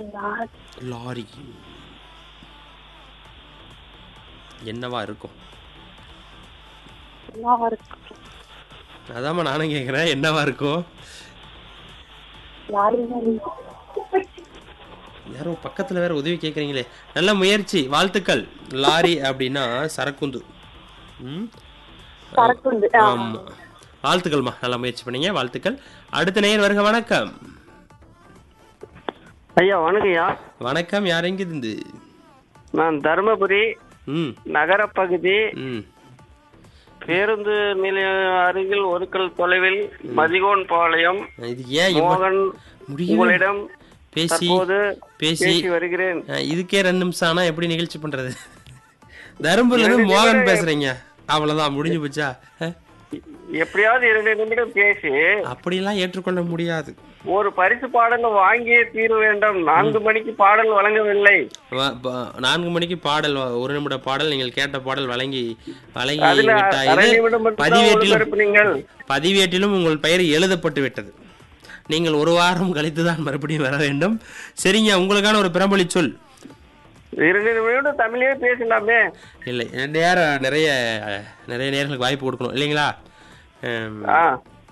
Lorry lorry என்னவா இருக்கும் என்னவா இருக்கு அதாம்மா நானும் கேட்குறேன் என்னவா இருக்கும் லாரி மாதிரி யாரோ பக்கத்தில் வேற உதவி கேட்குறீங்களே நல்ல முயற்சி வாழ்த்துக்கள் லாரி அப்படின்னா சரக்குந்து ம் சரக்குண்டு ஆ. ஆமாம் வாழ்த்துக்கள்மா நல்லா முயற்சி பண்ணீங்க வாழ்த்துக்கள் அடுத்த நேயர் வருக வணக்கம் ஐயா வணக்கம்யா வணக்கம் யார் எங்கிருந்து நான் தருமபுரி ம் நகரப்பகுதி ம் பேருந்து நிலைய அருகில் ஒருக்கல் தொலைவில் மதிகோன் பாளையம் இது ஏன் இவ்வளவு மோகன் முடியவே உங்களிடம் பேசி தற்போது பேசி பேசி வருகிறேன் அஹ், இதுக்கே ரெண்டு நிமிஷம் ஆனா எப்படி நிகழ்ச்சி பண்றது தருமபுரில இருந்து மோகன் பேசுறீங்க அவ்வளவுதான் முடிஞ்சு போச்சா அஹ், எப்படியாவது இரண்டு நிமிடம் பேசி அப்படியெல்லாம் ஏற்றுக்கொள்ள முடியாது ஒரு பரிசு பாடல் வாங்கியே தீர வேண்டும் நான்கு மணிக்கு பாடல் வழங்கவில்லை வ- ப- நான்கு மணிக்கு பாடல் வ- ஒரு நிமிட பாடல் நீங்கள் கேட்ட பாடல் வழங்கி வழங்கி அதுல விட்டாய் அரை நிமிடம் மட்டும்தான் பதிவேட்டிலும் ஒளிபரப்புனீங்கள் பதிவேட்டிலும் உங்கள் பெயர் எழுதப்பட்டு விட்டது நீங்கள் ஒரு வாரம் கழித்து தான் மறுபடியும் வர வேண்டும் சரிங்க உங்களுக்கான ஒரு பிரம்பலி சொல் இரண்டு நிமிடம் தமிழே பேசலாமே இல்லை நேரம் நிறைய நிறைய நேர்களுக்கு வாய்ப்பு கொடுக்கணும் இல்லைங்களா ஹம், ஆ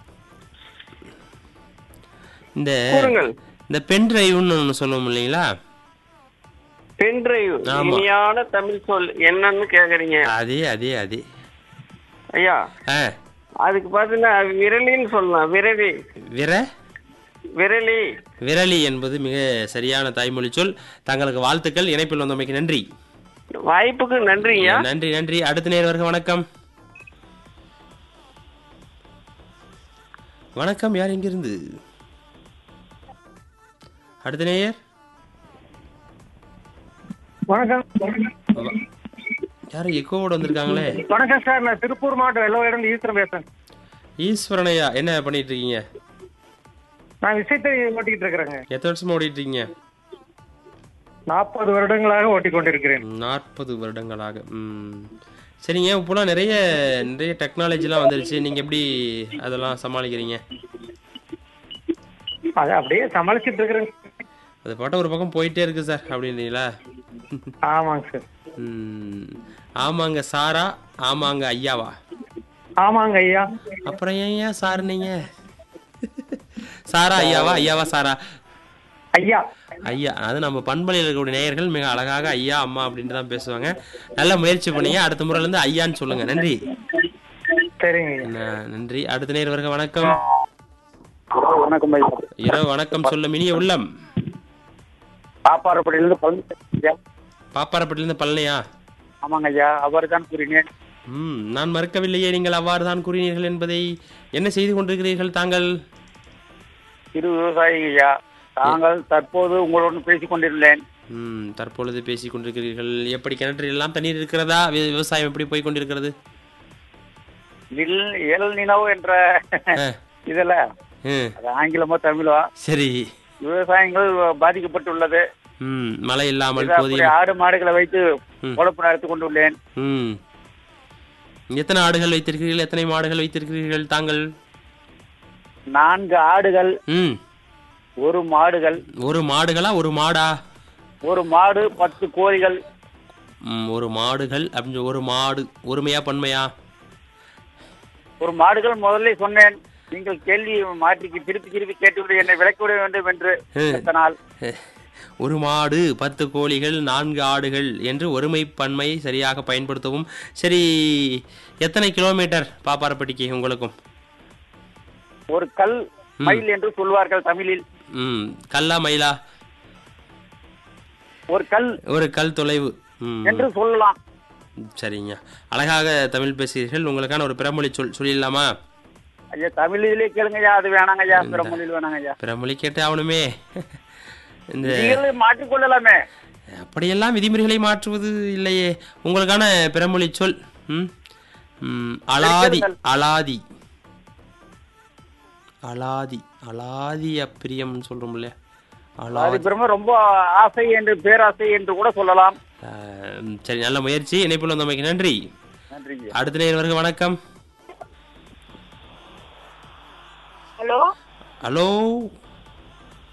இந்த கூறுங்கள் இந்த பென் டிரைவ்னு ஒன்று சொல்லுவோம் இல்லைங்களா பென் டிரைவ் ஆமா. இனியான தமிழ் சொல் என்னன்னு கேக்குறீங்க அதே அதே அதே ஐயா ஆ அதுக்கு பாத்தீங்கன்னா விரலின்னு சொல்லலாம் விரலி விர விரலி விரலி என்பது மிக சரியான தாய்மொழி சொல் தங்களுக்கு வாழ்த்துக்கள் இணைப்பில் வந்தமைக்கு நன்றி வாய்ப்புக்கு நன்றிங்க நன்றி நன்றி அடுத்த நேர் வருக வணக்கம் வணக்கம் யார் எங்கிருந்து அடுத்த நேயர் வணக்கம் யாரும் எக்கோவோட வந்திருக்காங்களே வணக்கம் சார் நான் திருப்பூர் மாவட்டம் வெள்ளவரம் ஈஸ்வரன் பேசுறேன் ஈஸ்வரனையா என்ன பண்ணிட்டு இருக்கீங்க நான் விஷயத்தை ஓட்டிக்கிட்டு இருக்கிறேங்க எத்தனை வருஷமா ஓடிட்டு இருக்கீங்க நாற்பது வருடங்களாக ஓட்டிக் கொண்டிருக்கிறேன் நாற்பது வருடங்களாக ம் சரிங்க இப்போலாம் நிறைய நிறைய டெக்னாலஜிலாம் வந்துருச்சு நீங்கள் எப்படி அதெல்லாம் சமாளிக்கிறீங்க அதை அப்படியே சமாளிச்சிட்டு இருக்கிறேங்க அது பாட்ட ஒரு பக்கம் போயிட்டே இருக்கு சார் அப்படின்றீங்களா ஆமாங்க சார் ம் ஆமாங்க சாரா ஆமாங்க ஐயாவா ஆமாங்க ஐயா அப்புறம் ஏன் ஏன் சார் நீங்க சாரா ஐயாவா ஐயாவா சாரா ஐயா ஐயா அது நம்ம பண்பலையில் இருக்கக்கூடிய நேயர்கள் மிக அழகாக ஐயா அம்மா அப்படின்ட்டு தான் பேசுவாங்க நல்ல முயற்சி பண்ணீங்க அடுத்த முறையில இருந்து ஐயான்னு சொல்லுங்க நன்றி சரிங்க ஐயா ந- நன்றி அடுத்த நேர் வருக வணக்கம் வணக்கம் ஐயா இரவு வணக்கம் சொல்ல இனிய உள்ளம் பாப்பாரப்படியிலிருந்து பழனி பாப்பாரப்பட்டிலிருந்து பழனியா ஆமாங்க ஐயா அவர் தான் கூறினேன் ம் நான் மறுக்கவில்லையே நீங்கள் அவ்வாறு தான் கூறினீர்கள் என்பதை என்ன செய்து கொண்டிருக்கிறீர்கள் தாங்கள் சிறு விவசாயிங்க ஐயா தாங்கள் தற்போது உங்களுடன் பேசிக் கொண்டிருந்தேன் ம் தற்பொழுது பேசிக் கொண்டிருக்கிறீர்கள் எப்படி கிணற்றில் எல்லாம் தண்ணீர் இருக்கிறதா வி- விவசாயம் எப்படி போய் கொண்டிருக்கிறது நில் எல் நினவு என்ற ஆ, இதுல ம், அது ஆங்கிலமோ தமிழோ சரி விவசாயங்கள் பாதிக்கப்பட்டுள்ளது ம் மழை இல்லாமல் இது அப்படி போதிய ஆடு மாடுகளை வைத்து ம். பொழப்பு நடத்தி கொண்டுள்ளேன் ம் எத்தனை ஆடுகள் வைத்திருக்கிறீர்கள் எத்தனை மாடுகள் வைத்திருக்கிறீர்கள் தாங்கள் நான்கு ஆடுகள் ம் ஒரு மாடுகள் ஒரு மாடுகளா ஒரு மாடா ஒரு மாடு பத்து கோழிகள் ம், ஒரு மாடுகள் அப்படின்னு ஒரு மாடு ஒருமையா பன்மையா ஒரு மாடுகள் முதல்ல சொன்னேன் நீங்கள் கேள்வி மாற்றிக்கு திருப்பி திருப்பி கேட்டுவிட்டு என்னை விளக்கிவிட வேண்டும் என்று ம். எத்தனால் ஒரு மாடு பத்து கோழிகள் நான்கு ஆடுகள் என்று ஒருமை பன்மை சரியாக பயன்படுத்தவும் சரி எத்தனை கிலோமீட்டர் பாப்பாரப்பட்டிக்கு உங்களுக்கும் ஒரு கல் மயில் என்று சொல்வார்கள் தமிழில் ம் கல்லா மயிலா ஒரு கல் ஒரு கல் தொலைவு ம் என்று சொல்லலாம் சரிங்க அழகாக தமிழ் பேசுகிறீர்கள் உங்களுக்கான ஒரு பிறமொழி சொல் சொல்லிடலாமா ஐயா தமிழிலே கேளுங்கய்யா அது வேணாங்க ஐயா பிற மொழியில் வேணாங்க ஐயா பிறமொழி கேட்டு ஆகணுமே இந்த நீங்களே மாற்றிக்கொள்ளலாமே அப்படியெல்லாம் விதிமுறைகளை மாற்றுவது இல்லையே உங்களுக்கான பிறமொழி சொல் ம் ம், அலாதி அலாதி அலாதி அலாதிய பிரியம்னு சொல்றோம் இல்லையா அது அலாதி பிறகு ரொம்ப ஆசை என்று பேராசை என்று கூட சொல்லலாம் அஹ், சரி நல்ல முயற்சி இணைப்பில் வந்தமைக்கு நன்றி நன்றிங்க அடுத்த நேர் வருக வணக்கம் ஹலோ ஹலோ